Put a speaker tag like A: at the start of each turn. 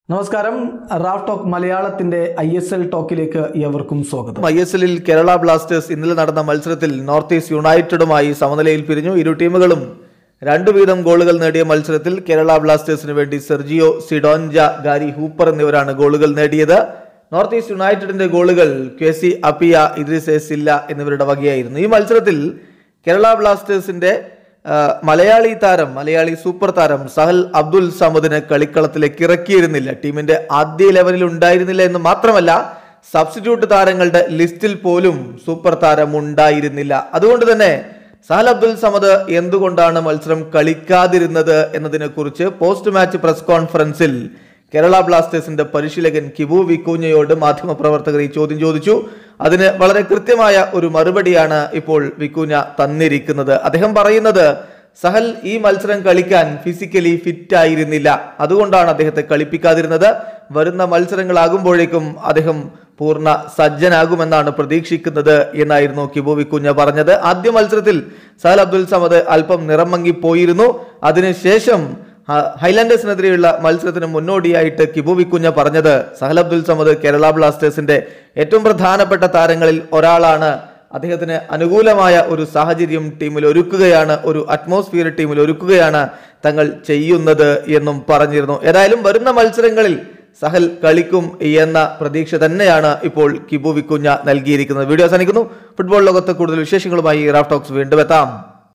A: നമസ്കാരം Raf talk മലയാളത്തിന്റെ I S L ടോക്കിലേക്ക് ഏവർക്കും സ്വാഗതം
B: ഐ എസ് എല്ലിൽ കേരള ബ്ലാസ്റ്റേഴ്സ് ഇന്നലെ നടന്ന മത്സരത്തിൽ നോർത്ത് ഈസ്റ്റ് യുണൈറ്റഡുമായി സമനിലയിൽ പിരിഞ്ഞു ഇരു ടീമുകളും രണ്ടു വീതം ഗോളുകൾ നേടിയ മത്സരത്തിൽ കേരള ബ്ലാസ്റ്റേഴ്സിന് വേണ്ടി സെർജിയോ സിഡോൻജ ഗാരി ഹൂപ്പർ എന്നിവരാണ് ഗോളുകൾ നേടിയത് നോർത്ത് ഈസ്റ്റ് യുണൈറ്റഡിന്റെ ഗോളുകൾ Kwesi Appiah Idrissa Sylla എന്നിവരുടെ വകയായിരുന്നു ഈ മത്സരത്തിൽ കേരള ബ്ലാസ്റ്റേഴ്സിന്റെ ആ, മലയാളി താരം മലയാളി സൂപ്പർ താരം സഹൽ അബ്ദുൽ സമദിനെ കളിക്കളത്തിലേക്ക് ഇറക്കിയിരുന്നില്ല ടീമിന്റെ ആദ്യ ലെവലിൽ ഉണ്ടായിരുന്നില്ല എന്ന് മാത്രമല്ല സബ്സ്റ്റിറ്റ്യൂട്ട് താരങ്ങളുടെ ലിസ്റ്റിൽ പോലും സൂപ്പർ താരം ഉണ്ടായിരുന്നില്ല അതുകൊണ്ട് തന്നെ സഹൽ അബ്ദുൽ സമദ് എന്തുകൊണ്ടാണ് മത്സരം കളിക്കാതിരുന്നത് എന്നതിനെക്കുറിച്ച് പോസ്റ്റ് മാച്ച് പ്രസ് കോൺഫറൻസിൽ കേരള ബ്ലാസ്റ്റേഴ്സിന്റെ പരിശീലകൻ കിബു വിക്കൂഞ്ഞയോട് മാധ്യമപ്രവർത്തകർ ഈ ചോദ്യം ചോദിച്ചു അതിന് വളരെ കൃത്യമായ ഒരു മറുപടിയാണ് ഇപ്പോൾ വിക്കൂഞ്ഞ തന്നിരിക്കുന്നത് അദ്ദേഹം പറയുന്നത് സഹൽ ഈ മത്സരം കളിക്കാൻ ഫിസിക്കലി ഫിറ്റ് ആയിരുന്നില്ല അതുകൊണ്ടാണ് അദ്ദേഹത്തെ കളിപ്പിക്കാതിരുന്നത് വരുന്ന മത്സരങ്ങളാകുമ്പോഴേക്കും അദ്ദേഹം പൂർണ്ണ സജ്ജനാകുമെന്നാണ് പ്രതീക്ഷിക്കുന്നത് എന്നായിരുന്നു കിബു വിക്കുഞ്ഞ പറഞ്ഞത് ആദ്യ മത്സരത്തിൽ സഹൽ അബ്ദുൽ സമദ് അല്പം നിറം മങ്ങിപ്പോയിരുന്നു അതിനുശേഷം ഹ- ഹൈലാൻഡേഴ്സിനെതിരെയുള്ള മത്സരത്തിന് മുന്നോടിയായിട്ട് കിബു വിക്കുഞ്ഞ പറഞ്ഞത് സഹൽ അബ്ദുൽ സമദ് കേരള ബ്ലാസ്റ്റേഴ്സിന്റെ ഏറ്റവും പ്രധാനപ്പെട്ട താരങ്ങളിൽ ഒരാളാണ് അദ്ദേഹത്തിന് അനുകൂലമായ ഒരു സാഹചര്യം ടീമിൽ ഒരുക്കുകയാണ് ഒരു അറ്റ്മോസ്ഫിയർ ടീമിൽ ഒരുക്കുകയാണ് തങ്ങൾ ചെയ്യുന്നത് എന്നും പറഞ്ഞിരുന്നു ഏതായാലും വരുന്ന മത്സരങ്ങളിൽ സഹൽ കളിക്കും എന്ന പ്രതീക്ഷ തന്നെയാണ് ഇപ്പോൾ കിബു വിക്കുഞ്ഞ നൽകിയിരിക്കുന്നത് വീഡിയോ അവസാനിക്കുന്നു ഫുട്ബോൾ ലോകത്ത് കൂടുതൽ വിശേഷങ്ങളുമായി റാഫ് ടോക്സ് വീണ്ടും എത്താം